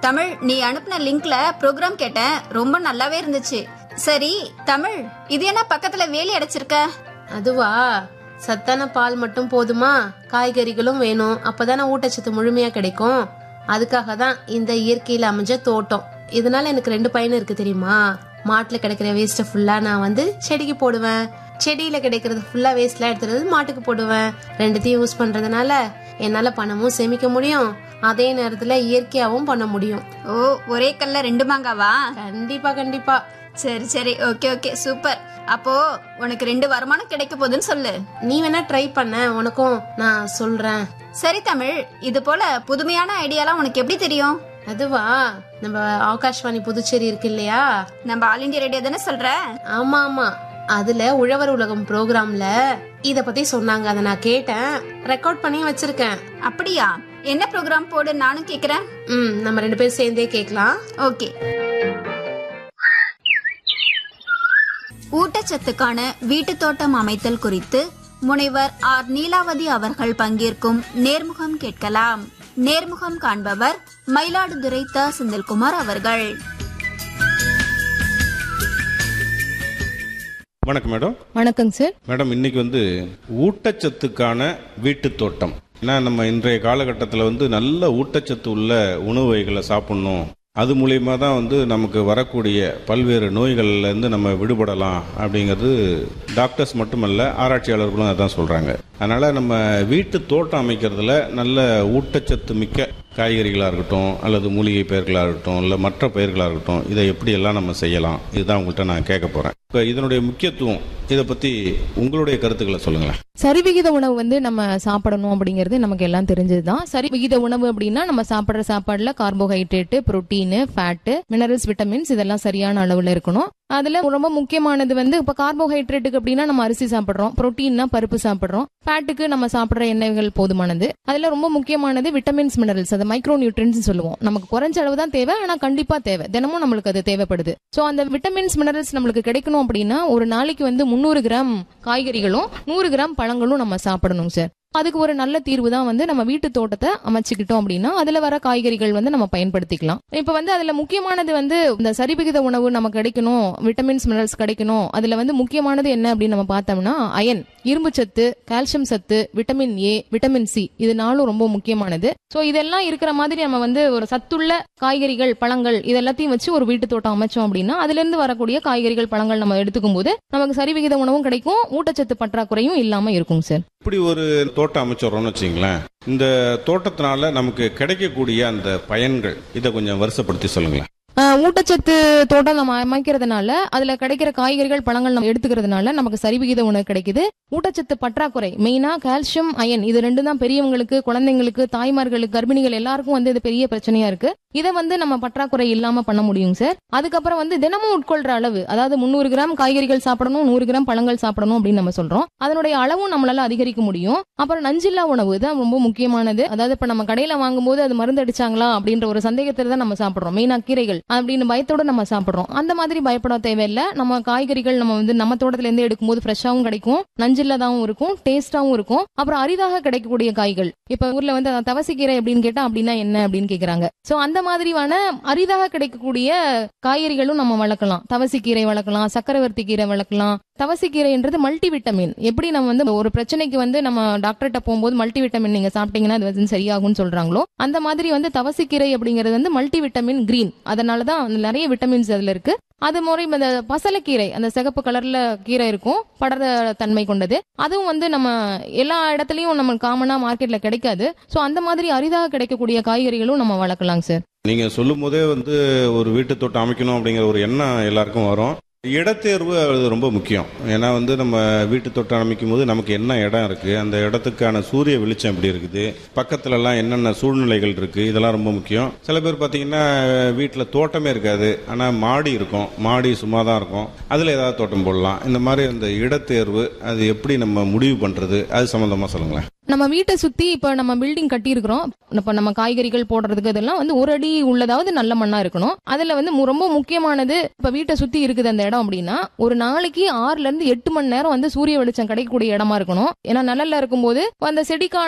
தமிழ் நீ அனுப்பின லிங்க்ல ப்ரோக்ராம் கேட்டேன் ரொம்ப நல்லாவே இருந்துச்சு சரி தமிழ் இது என்ன பக்கத்துல வேலி அடைச்சிருக்க அதுவா சத்தான பால் மட்டும் போதுமா காய்கறிகளும் வேணும் அப்பதானே ஊட்டச்சத்து முழுமையா கிடைக்கும் அதுக்காக தான் இந்த இயற்கையில அமைஞ்ச தோட்டம் இதனால எனக்கு ரெண்டு பயன் இருக்கு தெரியுமா மாட்டுல கிடைக்கிற வேஸ்ட்டை ஃபுல்லா நான் வந்து செடிக்கு போடுவேன் செடியில கிடைக்கிறது ஃபுல்லா வேஸ்ட்லாம் எடுத்துறது மாட்டுக்கு போடுவேன் ரெண்டுத்தையும் யூஸ் பண்றதுனால என்னால பணமும் சேமிக்க முடியும் அதே நேரத்துல இயற்கையாவும் பண்ண முடியும் ஓ ஒரே கல்ல ரெண்டு மாங்காவா கண்டிப்பா கண்டிப்பா சரி சரி ஓகே ஓகே சூப்பர் அப்போ உனக்கு ரெண்டு வருமானம் கிடைக்க போகுதுன்னு சொல்லு நீ வேணா ட்ரை பண்ண உனக்கும் நான் சொல்றேன் சரி தமிழ் இது போல புதுமையான ஐடியாலாம் உனக்கு எப்படி தெரியும் அதுவா நம்ம ஆகாஷ்வாணி புதுச்சேரி இருக்கு இல்லையா நம்ம ஆல் இந்தியா ரேடியோ தானே சொல்ற ஆமா ஆமா அதுல உழவர் உலகம் ப்ரோக்ராம்ல இத பத்தி சொன்னாங்க அதை நான் கேட்டேன் ரெக்கார்ட் பண்ணி வச்சிருக்கேன் அப்படியா என்ன ப்ரோக்ராம் போடு நானும் கேக்குறேன் ம் நம்ம ரெண்டு பேரும் சேர்ந்தே கேட்கலாம் ஓகே ஊட்டச்சத்துக்கான வீட்டு தோட்டம் அமைத்தல் குறித்து முனைவர் ஆர் நீலாவதி அவர்கள் பங்கேற்கும் நேர்முகம் கேட்கலாம் நேர்முகம் காண்பவர் மயிலாடுதுறை த செந்தில்குமார் அவர்கள் வணக்கம் மேடம் வணக்கங்க சார் மேடம் இன்னைக்கு வந்து ஊட்டச்சத்துக்கான வீட்டு தோட்டம் ஏன்னா நம்ம இன்றைய காலகட்டத்தில் வந்து நல்ல ஊட்டச்சத்து உள்ள உணவு வகைகளை சாப்பிடணும் அது மூலியமா தான் வந்து நமக்கு வரக்கூடிய பல்வேறு நோய்கள்ல இருந்து நம்ம விடுபடலாம் அப்படிங்கிறது டாக்டர்ஸ் மட்டுமல்ல ஆராய்ச்சியாளர்களும் அதான் சொல்றாங்க அதனால நம்ம வீட்டு தோட்டம் அமைக்கிறதுல நல்ல ஊட்டச்சத்து மிக்க காய்கறிகளாக இருக்கட்டும் அல்லது மூலிகை பயிர்களாக இருக்கட்டும் இல்லை மற்ற பயிர்களாக இருக்கட்டும் இதை எப்படியெல்லாம் நம்ம செய்யலாம் இதுதான் உங்கள்கிட்ட நான் கேட்க போகிறேன் இப்போ இதனுடைய முக்கியத்துவம் இதை பற்றி உங்களுடைய கருத்துக்களை சொல்லுங்களேன் சரிவிகித உணவு வந்து நம்ம சாப்பிடணும் அப்படிங்கிறது நமக்கு எல்லாம் தெரிஞ்சதுதான் சரிவிகித உணவு அப்படின்னா நம்ம சாப்பிடுற சாப்பாடுல carbohydrate protein fat minerals vitamins இதெல்லாம் சரியான அளவுல இருக்கணும் அதுல ரொம்ப முக்கியமானது வந்து இப்ப கார்போஹைட்ரேட்டுக்கு அப்படின்னா நம்ம அரிசி சாப்பிடுறோம் புரோட்டீன்னா பருப்பு சாப்பிடுறோம் ஃபேட்டுக்கு நம்ம சாப்பிடுற எண்ணெய்கள் போதுமானது அதுல ரொம்ப முக்கியமானது விட்டமின்ஸ் மினரல்ஸ் அது மைக்ரோ நியூட்ரியன்ஸ் சொல்லுவோம் நமக்கு குறைஞ்ச அளவு தான் தேவை ஆனா கண்டிப்பா தேவை தினமும் நம்மளுக்கு அது தேவைப்படுது சோ அந்த விட்டமின்ஸ் மினரல்ஸ் நம்மளுக்கு கிடைக்கணும் அப்படின்னா ஒரு நாளைக்கு வந்து முந்நூறு கிராம் காய்கறிகளும் நூறு கிராம் பழங்களும் நம்ம சாப்பிடணும் சார் அதுக்கு ஒரு நல்ல தீர்வு தான் வந்து நம்ம வீட்டு தோட்டத்தை அமைச்சுக்கிட்டோம் அப்படின்னா அதுல வர காய்கறிகள் வந்து நம்ம பயன்படுத்திக்கலாம் இப்ப வந்து அதுல முக்கியமானது வந்து இந்த சரிவிகித உணவு நமக்கு கிடைக்கணும் விட்டமின்ஸ் மினரல்ஸ் கிடைக்கணும் அதுல வந்து முக்கியமானது என்ன அப்படின்னு நம்ம பார்த்தோம்னா அயன் இரும்பு சத்து கால்சியம் சத்து விட்டமின் ஏ விட்டமின் சி இது நாளும் ரொம்ப முக்கியமானது சோ இதெல்லாம் இருக்கிற மாதிரி நம்ம வந்து ஒரு சத்துள்ள காய்கறிகள் பழங்கள் இது எல்லாத்தையும் வச்சு ஒரு வீட்டு தோட்டம் அமைச்சோம் அப்படின்னா அதுல இருந்து வரக்கூடிய காய்கறிகள் பழங்கள் நம்ம எடுத்துக்கும் போது நமக்கு சரிவிகித உணவும் கிடைக்கும் ஊட்டச்சத்து பற்றாக்குறையும் இல்லாம இருக்கும் சார் இப்படி ஒரு தோட்டம் அமைச்சிடுறோம்னு வச்சிங்களேன் இந்த தோட்டத்தினால நமக்கு கிடைக்கக்கூடிய அந்த பயன்கள் இதை கொஞ்சம் வருஷப்படுத்தி சொல்லுங்களேன் ஆஹ் ஊட்டச்சத்து தோட்டம் நம்ம அமைக்கிறதுனால அதுல கிடைக்கிற காய்கறிகள் பழங்கள் நம்ம எடுத்துக்கிறதுனால நமக்கு சரிவிகித உணவு கிடைக்குது ஊட்டச்சத்து பற்றாக்குறை மெயினா கால்சியம் அயன் இது ரெண்டு தான் பெரியவங்களுக்கு குழந்தைங்களுக்கு தாய்மார்களுக்கு கர்ப்பிணிகள் எல்லாருக்கும் வந்து இது பெரிய பிரச்சனையா இருக்கு இதை வந்து நம்ம பற்றாக்குறை இல்லாம பண்ண முடியும் சார் அதுக்கப்புறம் வந்து தினமும் உட்கொள்ற அளவு அதாவது முந்நூறு கிராம் காய்கறிகள் சாப்பிடணும் நூறு கிராம் பழங்கள் சாப்பிடணும் அப்படின்னு நம்ம சொல்றோம் அதனுடைய அளவும் நம்மளால அதிகரிக்க முடியும் அப்புறம் நஞ்சில்லா உணவு தான் ரொம்ப முக்கியமானது அதாவது இப்ப நம்ம கடையில வாங்கும்போது அது மருந்து அடிச்சாங்களா அப்படின்ற ஒரு சந்தேகத்துல தான் நம்ம சாப்பிடுறோம் மெயினா கீரைகள் அப்படின்னு பயத்தோட நம்ம சாப்பிடுறோம் அந்த மாதிரி பயப்பட தேவையில்லை நம்ம காய்கறிகள் நம்ம வந்து நம்ம தோட்டத்துல இருந்து எடுக்கும்போது ஃப்ரெஷ்ஷாவும் கிடைக்கும் நஞ்சில்லதாவும் இருக்கும் டேஸ்டாவும் இருக்கும் அப்புறம் அரிதாக கிடைக்கக்கூடிய காய்கள் இப்ப ஊர்ல வந்து தவசிக்கீரை அப்படின்னு கேட்டா அப்படின்னா என்ன அப்படின்னு கேக்குறாங்க சோ அந்த மாதிரியான அரிதாக கிடைக்கக்கூடிய காய்கறிகளும் நம்ம வளர்க்கலாம் தவசிக்கீரை வளர்க்கலாம் சக்கரவர்த்தி கீரை வளர்க்கலாம் தவசிக்கீரைன்றது மல்டி விட்டமின் எப்படி நம்ம வந்து ஒரு பிரச்சனைக்கு வந்து நம்ம டாக்டர்கிட்ட போகும்போது மல்டி விட்டமின் நீங்க சாப்பிட்டீங்கன்னா அது வந்து சரியாகும்னு சொல்றாங்களோ அந்த மாதிரி வந்து தவசிக்கீரை அப்படிங்கிறது வந்து மல்டி விட்டமின் கிரீன் அதனாலதான் அதுல நிறைய விட்டமின்ஸ் அதுல இருக்கு அது முறை இந்த பசலைக்கீரை அந்த சிகப்பு கலர்ல கீரை இருக்கும் படர தன்மை கொண்டது அதுவும் வந்து நம்ம எல்லா இடத்துலயும் நம்ம காமனா மார்க்கெட்ல கிடைக்காது சோ அந்த மாதிரி அரிதாக கிடைக்கக்கூடிய காய்கறிகளும் நம்ம வளர்க்கலாம் சார் நீங்க சொல்லும் போதே வந்து ஒரு வீட்டு தோட்டம் அமைக்கணும் அப்படிங்கிற ஒரு எண்ணம் எல்லாருக்கும் வரும் இடத்தேர்வு அது ரொம்ப முக்கியம் ஏன்னா வந்து நம்ம வீட்டு தோட்டம் அமைக்கும் போது நமக்கு என்ன இடம் இருக்கு அந்த இடத்துக்கான சூரிய வெளிச்சம் எப்படி இருக்குது பக்கத்துல எல்லாம் என்னென்ன சூழ்நிலைகள் இருக்கு இதெல்லாம் ரொம்ப முக்கியம் சில பேர் பார்த்தீங்கன்னா வீட்டில் தோட்டமே இருக்காது ஆனால் மாடி இருக்கும் மாடி சும்மா தான் இருக்கும் அதில் ஏதாவது தோட்டம் போடலாம் இந்த மாதிரி அந்த இடத்தேர்வு அது எப்படி நம்ம முடிவு பண்றது அது சம்மந்தமா சொல்லுங்களேன் நம்ம வீட்டை சுத்தி இப்ப நம்ம பில்டிங் கட்டி இருக்கிறோம் இப்ப நம்ம காய்கறிகள் போடுறதுக்கு இதெல்லாம் வந்து ஒரு அடி உள்ளதாவது நல்ல மண்ணா இருக்கணும் அதுல வந்து மு- ரொம்ப முக்கியமானது இப்ப வீட்டை சுத்தி இருக்குது அந்த இடம் அப்படின்னா ஒரு நாளைக்கு ஆறுல இருந்து எட்டு மணி நேரம் வந்து சூரிய வெளிச்சம் கிடைக்கக்கூடிய இடமா இருக்கணும் ஏன்னா நிழல்ல இருக்கும்போது அந்த செடிக்கான